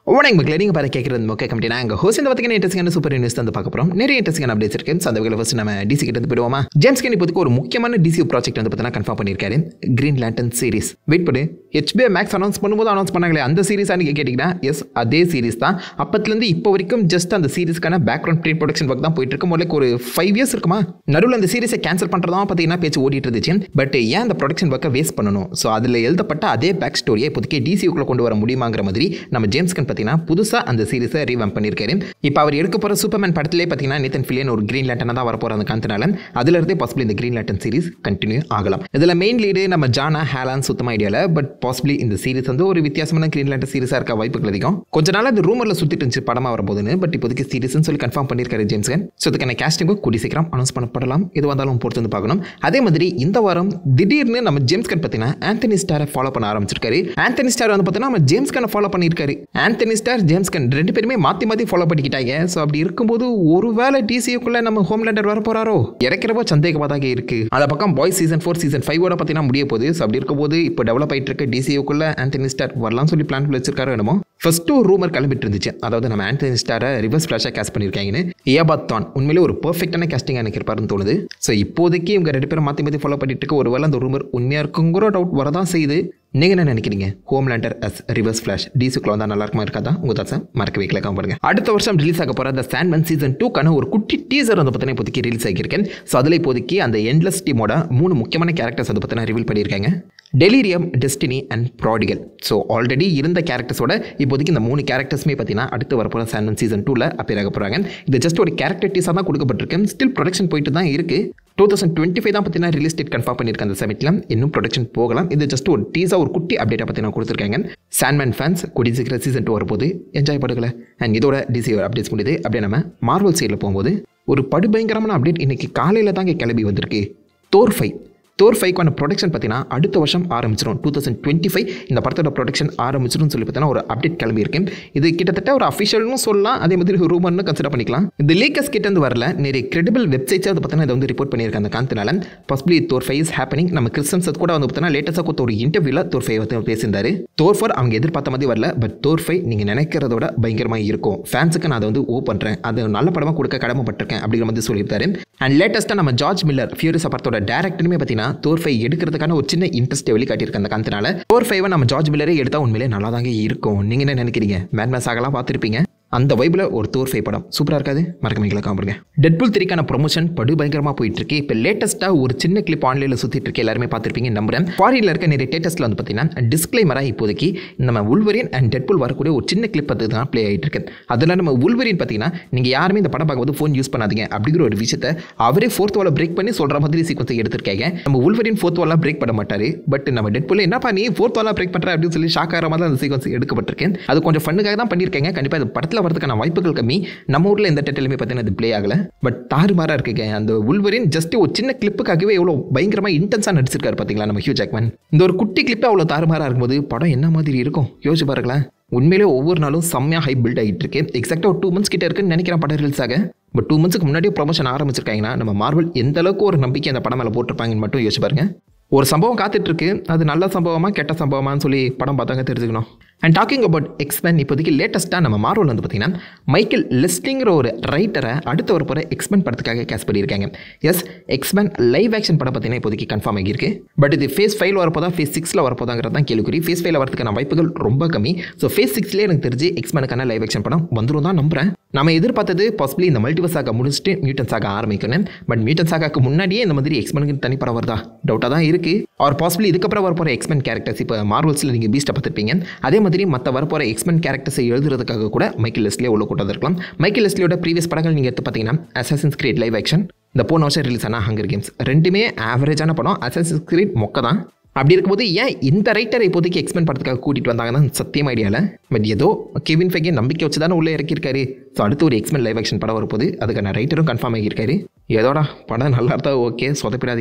வணக்கம் மக்களே நீங்கள் பார்த்து கேட்குறது மொக்க கம்பெனி நாங்கள் ஹோஸ் இந்த பார்த்தீங்கன்னா இன்ட்ரெஸ்டிங்கான சூப்பர் நியூஸ் வந்து பார்க்க போகிறோம் நிறைய இன்ட்ரெஸ்டிங்கான அப்டேட்ஸ் இருக்கு ஸோ அந்த வகையில் ஃபஸ்ட் நம்ம டிசி கிட்ட வந்து போயிடுவோமா ஜேம்ஸ் கேன் இப்போதைக்கு ஒரு முக்கியமான டிசி ப்ராஜெக்ட் வந்து பார்த்தீங்கன்னா கன்ஃபார்ம் பண்ணியிருக்காரு கிரீன் லேண்டன் சீரிஸ் வெயிட் பண்ணு ஹெச்பிஐ மேக்ஸ் அனௌன்ஸ் பண்ணும்போது அனௌன்ஸ் பண்ணாங்களே அந்த சீரிஸாக நீங்கள் கேட்டிங்கன்னா எஸ் அதே சீரிஸ் தான் அப்பத்துலேருந்து இப்போ வரைக்கும் ஜஸ்ட் அந்த சீரிஸ்க்கான பேக்ரவுண்ட் ப்ரீ ப்ரொடக்ஷன் ஒர்க் தான் போயிட்டு இருக்கு முதல்ல ஒரு ஃபைவ் இயர்ஸ் இருக்குமா நடுவில் அந்த சீரிஸை கேன்சல் பண்ணுறதா பார்த்தீங்கன்னா பேச்சு ஓடிட்டு இருந்துச்சு பட் ஏன் அந்த ப்ரொடக்ஷன் ஒர்க்கை வேஸ்ட் பண்ணணும் ஸோ அதில் எழுதப்பட்ட அதே பேக் ஸ்டோரியை இப்போதைக்கு டிசிக்குள்ளே கொண்டு வர முடியுமாங்கிற மாதிரி நம்ம ஜேம்ஸ் கன் பார்த்தீங்கன்னா புதுசாக அந்த சீரிஸை ரீவம் பண்ணியிருக்காரு இப்போ அவர் எடுக்க போகிற சூப்பர்மேன் படத்திலே பார்த்தீங்கன்னா நித்தன் ஃபிலியன் ஒரு கிரீன் லேட்டனாக தான் வரப்போகிற அந்த காந்தனால அதுலேருந்தே பாசிபிள் இந்த கிரீன் லேட்டன் சீரிஸ் கண்டினியூ ஆகலாம் இதில் மெயின் லீடு நம்ம ஜானா ஹேலான் சுத்தமாக ஐடியாவில் பட் பாசிபிளி இந்த சீரிஸ் வந்து ஒரு வித்தியாசமான கிரீன் லேட்டன் சீரிஸாக இருக்க வாய்ப்புகள் அதிகம் கொஞ்ச நாள் அது ரூமரில் சுற்றிட்டு இருந்துச்சு படமாக வரப்போகுதுன்னு பட் இப்போதைக்கு சீரிஸ்னு சொல்லி கன்ஃபார்ம் பண்ணியிருக்காரு ஜேம்ஸ் கன் ஸோ இதுக்கான கேஸ்டிங்கும் கூடி சீக்கிரம் அனௌன்ஸ் பண்ணப்படலாம் எது வந்தாலும் பொறுத்து வந்து பார்க்கணும் அதே மாதிரி இந்த வாரம் திடீர்னு நம்ம ஜேம்ஸ் கன் பார்த்தீங்கன்னா ஆந்தனி ஸ்டாரை ஃபாலோ பண்ண ஆரம்பிச்சிருக்காரு ஆந்தனி ஸ்டார் வந்து பார்த்தீங்கன்னா நம்ம ஜேம்ஸ் கனை ஃபாலோ பண்ணியிருக்காரு ஆந்தனி ஸ்டார் ஜேம்ஸ் கன் ரெண்டு பேருமே மாற்றி மாற்றி ஃபாலோ பண்ணிக்கிட்டாங்க ஸோ அப்படி இருக்கும்போது ஒருவேளை டிசியுக்குள்ளே நம்ம ஹோம்லேண்டர் வர போகிறாரோ இறக்கிறப்போ சந்தேகமாக இருக்கு அந்த பக்கம் பாய்ஸ் சீசன் ஃபோர் சீசன் ஃபைவோட பார்த்தீங்கன்னா முடிய போகுது ஸோ அப்படி இருக்கும்போது இப்போ டெவலப் ஆகிட்டு இருக்க டிசியுக்குள்ளே ஆந்தனி ஸ்டார் வரலாம்னு சொல்லி பிளான் வச்சிருக்காரு என்னமோ ஃபர்ஸ்ட் ஒரு ரூமர் கிளம்பிட்டு இருந்துச்சு அதாவது நம்ம ஆண்டனி ஸ்டாரை ரிவர்ஸ் ஃப்ளாஷாக கேஸ்ட் பண்ணியிருக்காங்கன்னு ஏபாத் தான் உண்மையிலே ஒரு பெர்ஃபெக்டான கேஸ்டிங் எனக்கு இருப்பாருன்னு தோணுது ஸோ இப்போதைக்கு இவங்க ரெண்டு பேரும் மாற்றி மாற்றி ஃபாலோ பண்ணிட்டு இருக்க ஒருவேளை அந்த ரூமர் உண்மையாக இருக்குங்கிற டவுட் வரதான் செய்யுது நீங்கள் என்ன நினைக்கிறீங்க ஹோம்லேண்டர் அஸ் ரிவர்ஸ் ஃப்ளாஷ் டிசுக்குள்ள வந்தால் நல்லா இருக்குமா இருக்காதா உங்கள் தாசை மறக்க வைக்கல பாருங்க அடுத்த வருஷம் ரிலீஸ் ஆக போகிற அந்த சாண்ட்மன் சீசன் டூக்கான ஒரு குட்டி டீசர் வந்து பார்த்தீங்கன்னா இப்போதைக்கு ரிலீஸ் ஆகியிருக்கேன் ஸோ அதில் இப்போதைக்கு அந்த எண்ட்லஸ் டீமோட மூணு முக்கியமான கேரக்டர்ஸ் வந்து பார்த்தீங்கன்னா ரிவீல் பண்ணியிருக்காங்க Delirium Destiny and Prodigal so already இருந்த கேரக்டர்ஸோட இப்போதைக்கு இந்த மூணு கேரக்டர்ஸுமே பார்த்தீங்கன்னா அடுத்து வரப்போகிற சாண்ட்மன் சீசன் டூவில் அப்பியர் ஆக போகிறாங்க இது ஜஸ்ட் ஒரு கேரக்டர் டீஸாக தான் கொடுக்கப்பட்டிருக்கு ஸ்டில் ப்ரொடக்ஷன் போயிட்டு தான் இருக்குது டூ தௌசண்ட் டுவெண்ட்டி ஃபைவ் தான் பார்த்தீங்கன்னா ரிலீஸ் டேட் கன்ஃபார்ம் பண்ணியிருக்காங்க அந்த சமிட்டில் இன்னும் ப்ரொடக்ஷன் போகலாம் இது ஜஸ்ட் ஒரு டீஸாக ஒரு குட்டி அப்டேட்டாக பார்த்தீங்கன்னா கொடுத்துருக்காங்க சாண்ட்மேன் ஃபேன்ஸ் கூடி சீக்கிரம் சீசன் டூ வரப்போது என்ஜாய் பண்ணுங்களேன் அண்ட் இதோட டிசி அப்டேட்ஸ் முடியுது அப்படியே நம்ம மார்வல் சைடில் போகும்போது ஒரு படுபயங்கரமான அப்டேட் இன்னைக்கு காலையில் தாங்க கிளம்பி வந்திருக்கு தோர் ஃபைவ் தோர் ஃபைவ்க்கான ப்ரொடக்ஷன் பார்த்தீங்கன்னா அடுத்த வருஷம் ஆரம்பிச்சிடும் டூ தௌசண்ட் டுவெண்ட்டி ஃபைவ் இந்த படத்தோட ப்ரொடக்ஷன் ஆரம்பிச்சிடும் சொல்லி பார்த்தீங்கன்னா ஒரு அப்டேட் கிளம்பி இருக்கேன் இது கிட்டத்தட்ட ஒரு அஃபிஷியல்னு சொல்லலாம் அதே மாதிரி ரூமர்னு கன்சிடர் பண்ணிக்கலாம் இந்த லீக்கஸ் கிட்ட இருந்து வரல நிறைய கிரெடிபிள் வெப்சைட்ஸ் வந்து பார்த்தீங்கன்னா இதை வந்து ரிப்போர்ட் பண்ணியிருக்காங்க அந்த காந்தனால possibly Thor five is happening நம்ம கிறிஸ்டன்ஸ் கூட வந்து பார்த்தீங்கன்னா லேட்டஸ்ட்டாக கொடுத்த ஒரு இன்டர்வியூவில் தோர் ஃபைவ் வந்து பேசியிருந்தாரு தோர் ஃபோர் அவங்க எதிர்பார்த்த மாதிரி வரல பட் தோர் ஃபைவ் நீங்கள் நினைக்கிறதோட பயங்கரமாக இருக்கும் ஃபேன்ஸுக்கு நான் அதை வந்து ஓ பண்ணுறேன் அது நல்ல படமாக கொடுக்க கடமைப்பட்டிருக்கேன் அப்படிங்கிற மாதிரி சொல்லியிருந்தாரு அண்ட் லேட்டஸ்ட்டாக நம்ம ஜார்ஜ் மில்லர் ஃபியூரிஸ் படத்தோட டேரக்டருமே பார்த்தீங்கன்னா தோர் ஃபைவ் எடுக்கிறதுக்கான ஒரு சின்ன இன்ட்ரெஸ்ட்டை வெளிக்காட்டியிருக்க அந்த காந்தனால தோர் ஃபைவை நம்ம ஜார்ஜ் மில்லரே எடுத்தால் உண்மையிலே நல்லா தாங்க இருக்கும் நீங்கள் என்ன நினைக்கிறீங்க மேட்மேஸ் ஆகலாம் பார்த்துருப்பீங்க அந்த வைப்பில் ஒரு தோர் ஃபை படம் சூப்பராக இருக்காது மறக்காம காமிருங்க டெட்புல் த்ரீக்கான ப்ரொமோஷன் படு பயங்கரமாக போயிட்டு இருக்கு இப்போ லேட்டஸ்ட்டாக ஒரு சின்ன கிளிப் ஆன்லைனில் சுற்றிட்டு இருக்கு எல்லாருமே பார்த்துருப்பீங்க நம்புறேன் ஃபாரினில் இருக்க நிறைய டேட்டஸ்ட்டில் வந்து பார்த்தீங்கன்னா டிஸ்க்ளைமராக இப்போதைக்கு நம்ம உள்வரியன் அண்ட் டெட்புல் வரக்கூடிய ஒரு சின்ன கிளிப் அது தான் ப்ளே ஆகிட்டு இருக்கு அதில் நம்ம உள்வரியன் பார்த்தீங்கன்னா நீங்கள் யாருமே இந்த படம் பார்க்கும்போது ஃபோன் யூஸ் பண்ணாதீங்க அப்படிங்கிற ஒரு விஷயத்தை அவரே ஃபோர்த் வாலை பிரேக் பண்ணி சொல்கிற மாதிரி சீக்வன்ஸை எடுத்திருக்காங்க நம்ம உள்வரியன் ஃபோர்த் வாலாக பிரேக் பண்ண மாட்டார் பட் நம்ம டெட்புல் என்னப்பா நீ ஃபோர்த் வாலாக பிரேக் பண்ணுற அப்படின்னு சொல்லி ஷாக் ஆகிற மாதிரி அந்த சீக்வன்ஸ் எடுக்கப்பட்டிருக்கேன் அது கொஞ்சம் ஃபண்ணுக்காக தான் பண்ணியிருக்காங்க கண்டிப்பாக அது படத்தில் வரதுக்கான வாய்ப்புகள் கம்மி நம்ம ஊரில் எந்த டேட்டிலுமே பார்த்தீங்கன்னா அது ப்ளே ஆகலை பட் தாறுமாறாக இருக்குங்க அந்த உள்வரின் ஜஸ்ட் ஒரு சின்ன கிளிப்புக்காகவே எவ்வளோ பயங்கரமாக இன்டென்ஸாக நடிச்சிருக்காரு பார்த்தீங்களா நம்ம ஹியூ ஜாக்மேன் இந்த ஒரு குட்டி கிளிப்பே அவ்வளோ தாறுமாறாக இருக்கும்போது படம் என்ன மாதிரி இருக்கும் யோசிச்சு பாருங்களேன் உண்மையிலே ஒவ்வொரு நாளும் செம்மையாக ஹை பில்ட் ஆகிட்டு இருக்கு எக்ஸாக்டாக ஒரு டூ மந்த்ஸ் கிட்ட இருக்குன்னு நினைக்கிறேன் படம் ரிலீஸ் ஆக பட் டூ மந்த்ஸ்க்கு முன்னாடியே ப்ரொமோஷன் ஆரம்பிச்சிருக்காங்கன்னா நம்ம மார்வல் எந்த அளவுக்கு ஒரு நம்பிக்கை அந்த படம் மேலே போட்டிருப்பாங்கன்னு மட்டும் யோசிச்சு பாருங்க ஒரு சம்பவம் காத்துட்டு இருக்கு அது நல்ல சம்பவமா கெட்ட சம்பவமான்னு சொல்லி படம் பார்த்தாங்க தெரிஞ்சுக்கணும் அண்ட் டாக்கிங் அபவுட் எக்ஸ்பென் இப்போதைக்கு லேட்டஸ்ட்டாக நம்ம மார்வல் வந்து பார்த்தீங்கன்னா மைக்கேல் லெஸ்டிங்கிற ஒரு ரைட்டரை அடுத்த ஒரு போகிற எக்ஸ்பென் படத்துக்காக கேஸ் பண்ணியிருக்காங்க எஸ் எக்ஸ்பென் லைவ் ஆக்ஷன் படம் பார்த்தீங்கன்னா இப்போதைக்கு கன்ஃபார்ம் ஆகியிருக்கு பட் இது ஃபேஸ் ஃபைவ் வரப்போதா ஃபேஸ் சிக்ஸில் வரப்போதாங்கிறது தான் கேள்விக்குறி ஃபேஸ் ஃபைவ்ல வரதுக்கான வாய்ப்புகள் ரொம்ப கம்மி ஸோ ஃபேஸ் சிக்ஸ்லேயே எனக்கு தெரிஞ்சு எக்ஸ்பெனுக்கான லைவ் ஆக்ஷன் படம் வந்துடும் தான் நம்புறேன் நம்ம எதிர்பார்த்தது பாசிபிளி இந்த மல்டிவர்ஸ் ஆக முடிச்சுட்டு மியூட்டன் சாக ஆரம்பிக்கணும் பட் மியூட்டன் சாகாக்கு முன்னாடியே இந்த மாதிரி எக்ஸ்பெனுக்கு தனி படம் வருதா டவுட்டாக தான் இருக்குது ஆர் பாசிபிளி இதுக்கப்புறம் வரப்போகிற எக்ஸ்பென் கேரக்டர்ஸ் இப்போ மார்வல்ஸில் நீங்கள் பீஸ்ட்டை பார்த்துருப்பீங்க அதே மாதிரி மற்ற வரப்போகிற எக்ஸ்பென் கேரக்டர்ஸை எழுதுறதுக்காக கூட மைக்கேல் லெஸ்லியே உள்ள கூட்டம் இருக்கலாம் மைக்கேல் லெஸ்லியோட ப்ரீவியஸ் படங்கள் நீங்கள் எடுத்து பார்த்தீங்கன்னா அசாசின்ஸ் கிரியேட் லைவ் ஆக்ஷன் இந்த போன வருஷம் ரிலீஸ் ஆன ஹங்கர் கேம்ஸ் ரெண்டுமே ஆவரேஜான படம் அசாசின்ஸ் கிரியேட் மொக்க தான் அப்படி இருக்கும்போது ஏன் இந்த ரைட்டரை இப்போதைக்கு எக்ஸ்பெண்ட் படத்துக்காக கூட்டிகிட்டு வந்தாங்கன்னா சத்தியம் ஐடியாவில் பட் ஏதோ கெவின் ஃபெகே நம்பிக்கை வச்சு தானே உள்ளே இறக்கியிருக்காரு ஸோ அடுத்து ஒரு எக்ஸ்பெண்ட் லைவ் ஆக்ஷன் படம் வரப்போது அதுக்கான ரைட்டரும் கன்ஃபார்ம் ஆகியிருக்காரு ஏதோடா படம் நல்லா இருந்தால் ஓகே சொதப்பிடாதீங்க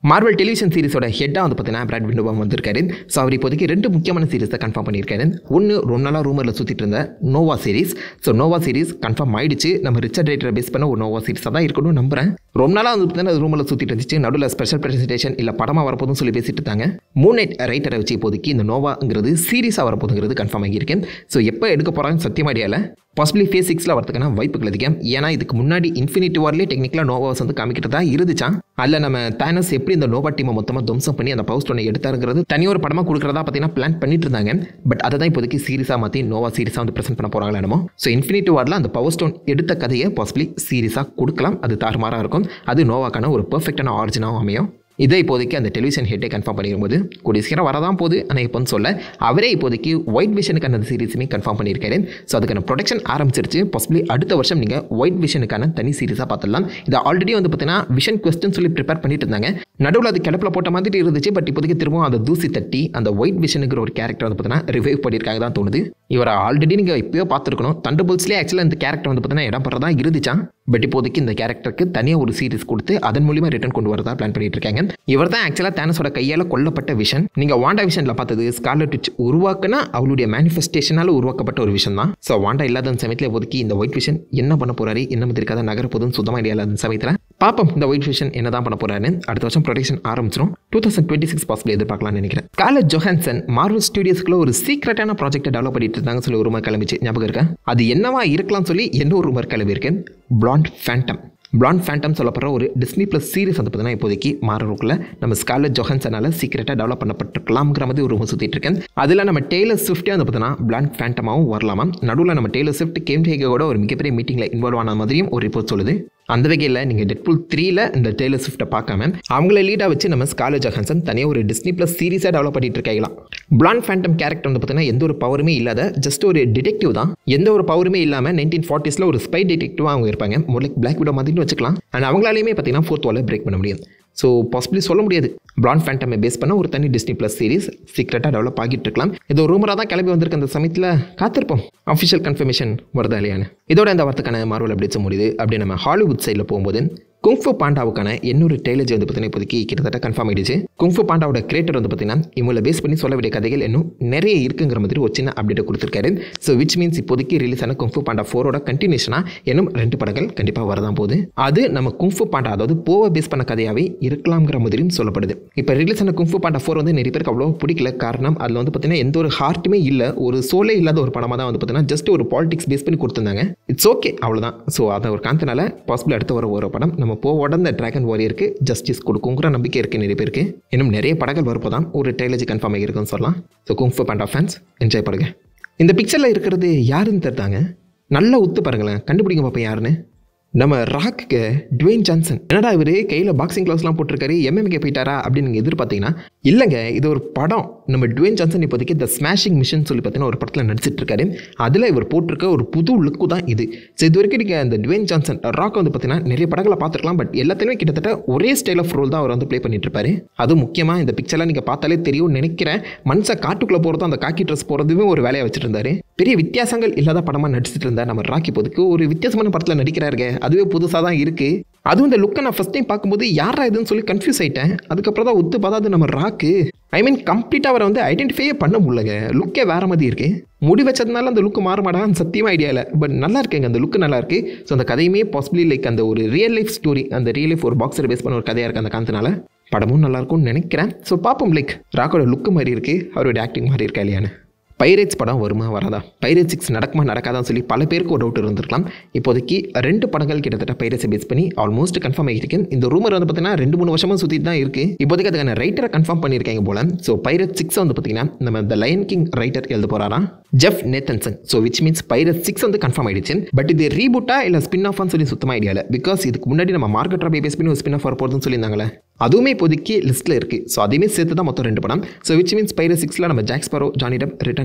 மார்வல் டெலிவிஷன் சீரிஸோட ஹெட்டாக வந்து பார்த்தீங்கன்னா பிராட் விண்டோவா வந்திருக்காரு ஸோ அவர் இப்போதைக்கு ரெண்டு முக்கியமான சீரிஸை கன்ஃபார்ம் பண்ணியிருக்காரு ஒன்று ரொம்ப நாளாக ரூமரில் சுற்றிட்டு இருந்த Nova series so Nova series confirm ஆயிடுச்சு நம்ம ரிச்சர்ட் ரைட்டரை பேஸ் பண்ண ஒரு நோவா சீரிஸாக தான் இருக்கணும்னு நம்புறேன் ரொம்ப நாளாக வந்து பார்த்தீங்கன்னா ரூமில் சுற்றிட்டு இருந்துச்சு நடுவில் ஸ்பெஷல் ப்ரெசன்டேஷன் இல்லை படமாக வரப்போதும் சொல்லி பேசிட்டு இருந்தாங்க மூனைட் ரைட்டரை வச்சு இப்போதைக்கு இந்த நோவாங்கிறது சீரிஸாக வரப்போதுங்கிறது கன்ஃபார்ம் ஆகியிருக்கேன் ஸோ எப்போ எடுக்க போகிறாங்கன்னு சத்தியமாக ஐடியாவில் பாசிபிளி ஃபேஸ் சிக்ஸில் வரதுக்கான வாய்ப்புகள் அதிகம் ஏன்னா இதுக்கு முன்னாடி இன்ஃபினிட்டி வார்லேயே டெக்னிக்கலாக நோவாஸ் வந்து காமிக்கிட்டு தான் இருந்துச்சான் அதில் நம்ம தானஸ் எப்படி இந்த நோவா டீமை மொத்தமாக துவம்சம் பண்ணி அந்த பவர் ஸ்டோனை எடுத்தாருங்கிறது தனி ஒரு படமாக கொடுக்குறதா பார்த்தீங்கன்னா பிளான் பண்ணிட்டு இருந்தாங்க பட் அதை தான் இப்போதைக்கு சீரிஸாக மாற்றி நோவா சீரிஸாக வந்து ப்ரெசென்ட் பண்ண போகிறாங்களா என்னமோ ஸோ இன்ஃபினிட்டி வாரில் அந்த பவர் ஸ்டோன் எடுத்த கதையை பாசிபிளி சீரிஸாக கொடுக்கலாம் அது தாறுமாறாக இருக்கும் அது நோவாக்கான ஒரு பெர்ஃபெக்டான ஆரிஜினாகவும் அமையும் இதை இப்போதைக்கு அந்த டெலிவிஷன் ஹெட்டை கன்ஃபார்ம் பண்ணிடும்போது கூடிய சீக்கிரம் வரதான் போகுது ஆனால் இப்போன்னு சொல்ல அவரே இப்போதைக்கு ஒயிட் விஷனுக்கான அந்த சீரிஸுமே கன்ஃபார்ம் பண்ணியிருக்காரு ஸோ அதுக்கான ப்ரொடக்ஷன் ஆரம்பிச்சிருச்சு பாசிபிளி அடுத்த வருஷம் நீங்கள் ஒயிட் விஷனுக்கான தனி சீரிஸாக பார்த்துடலாம் இது ஆல்ரெடி வந்து பார்த்தீங்கன்னா விஷன் கொஸ்டின் சொல்லி ப்ரிப்பேர் பண்ணிட்டு இருந்தாங்க நடுவில் அது கிளப்பில் போட்ட மாதிரி இருந்துச்சு பட் இப்போதைக்கு திரும்பவும் அந்த தூசி தட்டி அந்த ஒயிட் விஷனுங்கிற ஒரு கேரக்டர் வந்து பார்த்தீங்கன்னா ரிவைவ் பண்ணியிருக்காங்க தான் தோணுது இவரை ஆல்ரெடி நீங்கள் இப்போயோ பார்த்துருக்கணும் தண்டு புல்ஸ்லேயே ஆக்சுவலாக இந்த கேரக்டர் வந்து பார்த்தீங்கன்னா இடம் பெறதா இருந்துச்சான் பட் இப்போதைக்கு இந்த கேரக்டருக்கு தனியாக ஒரு சீரிஸ் கொடுத்து அதன் மூலியமா ரிட்டர்ன் கொண்டு வரதா பிளான் பண்ணிட்டு இருக்காங்க இவர் தான் ஆக்சுவலாக தேனஸோட கையால் கொல்லப்பட்ட விஷன் நீங்கள் வாண்டா விஷனில் பார்த்தது ஸ்கார்லட் விச் உருவாக்குனா அவளுடைய மேனிஃபெஸ்டேஷனால் உருவாக்கப்பட்ட ஒரு விஷயம் தான் ஸோ வாண்டா இல்லாத சமயத்தில் இப்போதைக்கு இந்த ஒயிட் விஷன் என்ன பண்ண போறாரு என்ன மாதிரி இருக்காத நகர போதும் சுத்தமாக இல்லாத சமயத்தில் பாப்போம் இந்த ஒயிட் விஷன் என்ன தான் பண்ண போறாரு அடுத்த வருஷம் ப்ரொடக்ஷன் ஆரம்பிச்சிடும் two thousand twenty six possible எதிர்பார்க்கலாம்னு நினைக்கிறேன் காலேஜ் ஜொஹான்சன் மார்வல் ஸ்டுடியோஸ்க்குள்ள ஒரு சீக்ரெட்டான ப்ராஜெக்ட்டை டெவலப் பண்ணிட்டு இருந்தாங்க சொல்லி ஒரு ரூமர் கிளம்பிச்சு ஞாபகம் இருக்கா அது என்னவா இருக்கலாம் சொல்லி என்ன ஒரு ரூமர் கிளம்பி இருக்கு பிளாண்ட் ஃபேண்டம் பிளாண்ட் ஃபேண்டம் சொல்லப்படுற ஒரு டிஸ்னி ப்ளஸ் சீரிஸ் வந்து பார்த்தீங்கன்னா இப்போதைக்கு மாறருக்குள்ள நம்ம ஸ்கார்லட் ஜொஹன்சனால சீக்கிரட்டாக டெவலப் பண்ணப்பட்டிருக்கலாம்ங்கிற மாதிரி ஒரு சுற்றிட்டு இருக்கேன் அதில் நம்ம டெய்லர் ஸ்விஃப்ட்டே வந்து பார்த்தீங்கன்னா பிளாண்ட் ஃபேண்டமாகவும் வரலாமா நடுவில் நம்ம டெய்லர் ஸ்விஃப்ட் கேம் கூட ஒரு மிகப்பெரிய மீட்டிங்கில் இன்வால்வ் ஆன மாதிரியும் ஒரு ரிப்போர்ட் சொல்லுது அந்த வகையில் நீங்கள் டெட்புல் த்ரீல இந்த டெய்லர் ஸ்விஃப்ட்டை பார்க்காம அவங்கள லீடாக வச்சு நம்ம ஸ்காலர் ஜஹன்சன் தனியாக ஒரு டிஸ்னி ப்ளஸ் சீரிஸாக டெவலப் பண்ணிட்டு இருக்காங்களாம் பிளாண்ட் ஃபேண்டம் கேரக்டர் வந்து பார்த்தீங்கன்னா எந்த ஒரு பவருமே இல்லாத ஜஸ்ட் ஒரு டிடெக்டிவ் தான் எந்த ஒரு பவருமே இல்லாமல் நைன்டீன் ஃபார்ட்டிஸில் ஒரு ஸ்பை டிடெக்டிவாக அவங்க இருப்பாங்க முதல்ல பிளாக் விடோ மாதிரி வச்சுக்கலாம் அண்ட் அவங்களாலையுமே பார்த்தீங்கன்னா ஃபோர்த் வாலை பிரேக் பண்ண முடியும் ஸோ பாசிபிளி சொல்ல முடியாது பிளாண்ட் ஃபேண்டமை பேஸ் பண்ண ஒரு தனி டிஸ்னி ப்ளஸ் சீரிஸ் சீக்ரெட்டாக டெவலப் ஆகிட்டு இருக்கலாம் இது ரூமராக தான் கிளம்பி வந்திருக்க அந்த சமயத்தில் காத்திருப்போம் அஃபிஷியல் கன்ஃபர்மேஷன் வருதா இல்லையான்னு இதோட இந்த வாரத்துக்கான மார்வல் அப்டேட்ஸ் முடியுது அப்படி நம்ம ஹாலிவுட் சைடில் போகும்போது குங்ஃபு பாண்டாவுக்கான இன்னொரு டெய்லஜி வந்து பார்த்தீங்கன்னா இப்போதைக்கு கிட்டத்தட்ட கன்ஃபார்ம் ஆயிடுச்சு குங்ஃபு பாண்டாவோட கிரியேட்டர் வந்து பார்த்தீங்கன்னா இவங்களை பேஸ் பண்ணி சொல்ல வேண்டிய கதைகள் இன்னும் நிறைய இருக்குங்கிற மாதிரி ஒரு சின்ன அப்டேட் கொடுத்துருக்காரு ஸோ விச் மீன்ஸ் இப்போதைக்கு ரிலீஸ் ஆன குங்ஃபு பாண்டா ஃபோரோட கண்டினியூஷனாக இன்னும் ரெண்டு படங்கள் கண்டிப்பாக வரதான் போகுது அது நம்ம குங்ஃபு பாண்டா அதாவது போவை பேஸ் பண்ண கதையாகவே இருக்கலாம்ங்கிற மாதிரியும் சொல்லப்படுது இப்போ ரிலீஸ் ஆன குங்ஃபு பாண்டா ஃபோர் வந்து நிறைய பேருக்கு அவ்வளோ பிடிக்கல காரணம் அதில் வந்து பார்த்தீங்கன்னா எந்த ஒரு ஹார்ட்டுமே இல்லை ஒரு சோலே இல்லாத ஒரு படமாக தான் வந்து பார்த்தீங்கன்னா ஜஸ்ட் ஒரு பாலிடிக்ஸ் பேஸ் பண்ணி கொடுத்துருந்தாங்க இட்ஸ் ஓகே அவ்வளோதான் ஸோ அதை ஒரு காந்தனால பாசிபிள் அடுத்த வர ஒரு படம் நம்ம போவோட இந்த டிராகன் வாரியருக்கு ஜஸ்டிஸ் கொடுக்குங்கிற நம்பிக்கை இருக்குது நிறைய பேருக்கு இன்னும் நிறைய படங்கள் வரப்போதான் ஒரு ட்ரைலஜி கன்ஃபார்ம் ஆகிருக்குன்னு சொல்லலாம் so kung fu panda fans enjoy பண்ணுங்க இந்த பிக்சரில் இருக்கிறது யாருன்னு தெரிந்தாங்க நல்லா உத்து பாருங்களேன் கண்டுபிடிங்க பார்ப்பேன் யாருன்னு நம்ம ராக்கு டுவேன் ஜான்சன் என்னடா இவர் கையில் பாக்ஸிங் கிளாஸ்லாம் போட்டிருக்காரு எம்எம்கே போயிட்டாரா அப்படின்னு நீங்கள் எதிர்பார்த்தீங்கன்னா இல்லைங்க இது ஒரு படம் நம்ம டுவேன் ஜான்சன் இப்போதைக்கு த ஸ்மாஷிங் மிஷன் சொல்லி பார்த்தீங்கன்னா ஒரு படத்தில் நடிச்சிட்டு இருக்காரு அதில் இவர் போட்டிருக்க ஒரு புது லுக்கு தான் இது ஸோ இது வரைக்கும் நீங்கள் அந்த டுவேன் ஜான்சன் ராக் வந்து பார்த்தீங்கன்னா நிறைய படங்களை பார்த்துருக்கலாம் பட் எல்லாத்துலேயுமே கிட்டத்தட்ட ஒரே ஸ்டைல் ஆஃப் ரோல் தான் அவர் வந்து ப்ளே பண்ணிட்டு இருப்பாரு அதுவும் முக்கியமாக இந்த பிக்சர்லாம் நீங்கள் பார்த்தாலே தெரியும் நினைக்கிறேன் மனுஷன் காட்டுக்குள்ளே போகிறதும் அந்த காக்கி ட்ரெஸ் போகிறதுமே ஒரு வேலையை வச்சுட்டு இருந்தாரு பெரிய வித்தியாசங்கள் இல்லாத படமாக நடிச்சிட்டு இருந்தார் நம்ம ராக்கி போதுக்கு ஒரு வித்தியாசமான படத்தில் நடிக்கிறாருங்க அதுவே புதுசாக தான் இருக்குது அதுவும் இந்த லுக்கை நான் ஃபஸ்ட் டைம் பார்க்கும்போது யாரா இதுன்னு சொல்லி கன்ஃபியூஸ் ஆயிட்டேன் அதுக்கப்புறம் தான் ஒத்து பார்த்தா அது நம்ம ராக்கு ஐ மீன் கம்ப்ளீட்டாக அவரை வந்து ஐடென்டிஃபையே பண்ண முடியலங்க லுக்கே வேற மாதிரி இருக்கு முடி வச்சதுனால அந்த லுக்கு மாற மாட்டான்னு சத்தியமாக ஐடியா இல்லை பட் நல்லா இருக்குங்க அந்த லுக்கு நல்லா இருக்கு ஸோ அந்த கதையுமே பாசிபிளி லைக் அந்த ஒரு ரியல் லைஃப் ஸ்டோரி அந்த ரியல் லைஃப் ஒரு பாக்ஸர் பேஸ் பண்ண ஒரு கதையாக இருக்குது அந்த காந்தனால படமும் நல்லா இருக்கும்னு நினைக்கிறேன் ஸோ பார்ப்போம் லைக் ராக்கோட லுக்கு மாதிரி இருக்கு அவருடைய ஆக்டிங் மாதிரி இருக்கா இல்லையான்னு பைரேட்ஸ் படம் வருமா வராதா பைரேட் சிக்ஸ் நடக்குமா நடக்காதான்னு சொல்லி பல பேருக்கு ஒரு டவுட் இருந்திருக்கலாம் இப்போதைக்கு ரெண்டு படங்கள் கிட்டத்தட்ட பைரேட்ஸை பேஸ் பண்ணி ஆல்மோஸ்ட் கன்ஃபார்ம் ஆகிருக்கு இந்த ரூமர் வந்து பார்த்தீங்கன்னா ரெண்டு மூணு வருஷமா சுற்றிட்டு தான் இருக்கு இப்போதைக்கு அதுக்கான ரைட்டரை கன்ஃபார்ம் பண்ணியிருக்காங்க போல ஸோ பைரட் சிக்ஸ் வந்து பார்த்தீங்கன்னா நம்ம த லயன் கிங் ரைட்டர் எழுத போறாராம் Jeff Nathanson so which means pirate six வந்து கன்ஃபார்ம் ஆயிடுச்சு பட் இது ரீபூட்டா இல்லை ஸ்பின் ஆஃப்னு சொல்லி சுத்தமாக ஐடியா இல்லை பிகாஸ் இதுக்கு முன்னாடி நம்ம மார்க்கெட் ராபி பேஸ் பண்ணி ஒரு ஸ்பின் ஆஃப் வர போகிறதுன்னு சொல்லியிருந்தாங்களே அதுவுமே இப்போதைக்கு லிஸ்ட்டில் இருக்குது ஸோ அதையுமே சேர்த்து தான் மொத்தம் ரெண்டு படம் ஸோ விச் மீன்ஸ் பைரட் சிக்ஸில் நம்ம ஜாக்ஸ்பரோ ஜானி டப் ரிட்டன்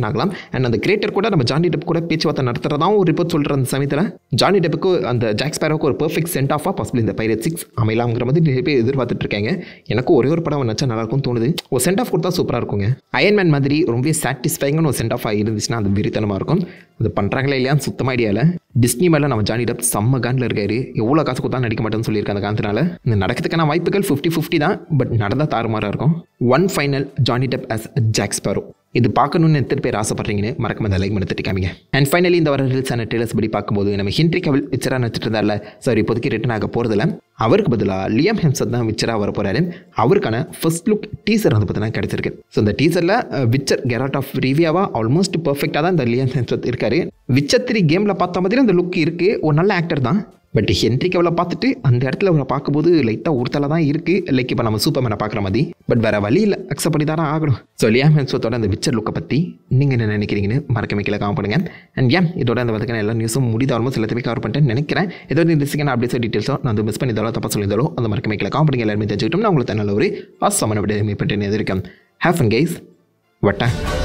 ஆகலாம் அண்ட் அந்த கிரியேட்டர் கூட நம்ம ஜானி டெப் கூட பேச்சுவார்த்தை நடத்துறதாவும் ஒரு ரிப்போர்ட் சொல்கிற அந்த சமயத்தில் ஜானி டெப்புக்கு அந்த ஜாக் ஸ்பேரோக்கு ஒரு பெர்ஃபெக்ட் சென்ட் ஆஃபாக பாசிபிள் இந்த பைரட் சிக்ஸ் அமையலாம்ங்கிற மாதிரி நிறைய பேர் எதிர்பார்த்துட்டு இருக்காங்க எனக்கு ஒரே ஒரு படம் நினச்சா நல்லா இருக்கும்னு தோணுது ஒரு சென்ட் ஆஃப் கொடுத்தா சூப்பராக இருக்குங்க அயன்மேன் மாதிரி ரொம்ப சாட்டிஸ்ஃபைங்கான ஒரு சென்ட் ஆஃப் இருந்துச்சுன்னா அது வெறித்தனமாக இருக்கும் அது பண்ணுறாங்களா இல்லையான்னு சுத்தமாக ஐடியா இல்லை டிஸ்னி மேலே நம்ம ஜானி டெப் செம்ம காண்டில் இருக்காரு எவ்வளோ காசு கொடுத்தா நடிக்க மாட்டேன்னு சொல்லியிருக்காங்க அந்த காரணத்தினால இந்த நடக்கிறதுக்கான வாய்ப்புகள் ஃபிஃப்டி ஃபிஃப்டி தான் பட் நடந்தால் தாறுமாறாக இருக்கும் one final Johnny Depp as Jack Sparrow இது பார்க்கணும்னு எத்தனை பேர் ஆசைப்படுறீங்கன்னு மறக்காம அந்த லைக் பண்ணி தட்டி காமிங்க அண்ட் ஃபைனலி இந்த வர ரில்ஸ் ஆன டேலர்ஸ் படி பார்க்கும்போது நம்ம ஹின்ட்ரி கவில் விச்சராக நடிச்சிட்டு இருந்தார்ல சார் இப்போதைக்கு ரிட்டன் ஆக போகிறதில்ல அவருக்கு பதிலாக லியம் ஹெம்சத் தான் விச்சராக வர போகிறாரு அவருக்கான ஃபர்ஸ்ட் லுக் டீசர் வந்து பார்த்தீங்கன்னா கிடைச்சிருக்கு ஸோ இந்த டீசரில் விச்சர் கெராட் ஆஃப் ரிவியாவா ஆல்மோஸ்ட் பர்ஃபெக்டாக தான் இந்த லியம் ஹெம்சத் இருக்காரு விச்சர் த்ரீ கேமில் பார்த்த மாதிரி அந்த லுக் இருக்குது ஒரு நல்ல ஆக்டர் தான் பட் ஹென்ரி கவலை பார்த்துட்டு அந்த இடத்துல அவரை பார்க்கும்போது லைட்டாக உறுத்தல தான் இருக்குது லைக் இப்போ நம்ம சூப்பர்மேனை பார்க்குற மாதிரி பட் வேறு வழி இல்லை அக்செப்ட் பண்ணி தானே ஆகணும் ஸோ லியாம் ஹென்ஸோட அந்த விச்சர் லுக்கை பற்றி நீங்கள் என்ன நினைக்கிறீங்கன்னு மறக்க கீழே காம் பண்ணுங்க அண்ட் ஏன் இதோட அந்த வதக்கான எல்லா நியூஸும் முடித ஆல்மோஸ்ட் எல்லாத்தையுமே கவர் பண்ணிட்டேன்னு நினைக்கிறேன் ஏதோ இந்த சிக்கன் அப்டேட்ஸ் டீட்டெயில்ஸோ நான் வந்து மிஸ் பண்ணியிருந்தாலும் தப்பா சொல்லியிருந்தாலும் அந்த மறக்க கீழே காம் பண்ணுங்க எல்லாருமே தெரிஞ்சுக்கிட்டோம் நான் உங்களுக்கு நல்ல ஒரு ஆசமான விட மீட் பண்ணிட்டு இருக்கேன் ஹேவ் அண்ட் கைஸ் வட்டா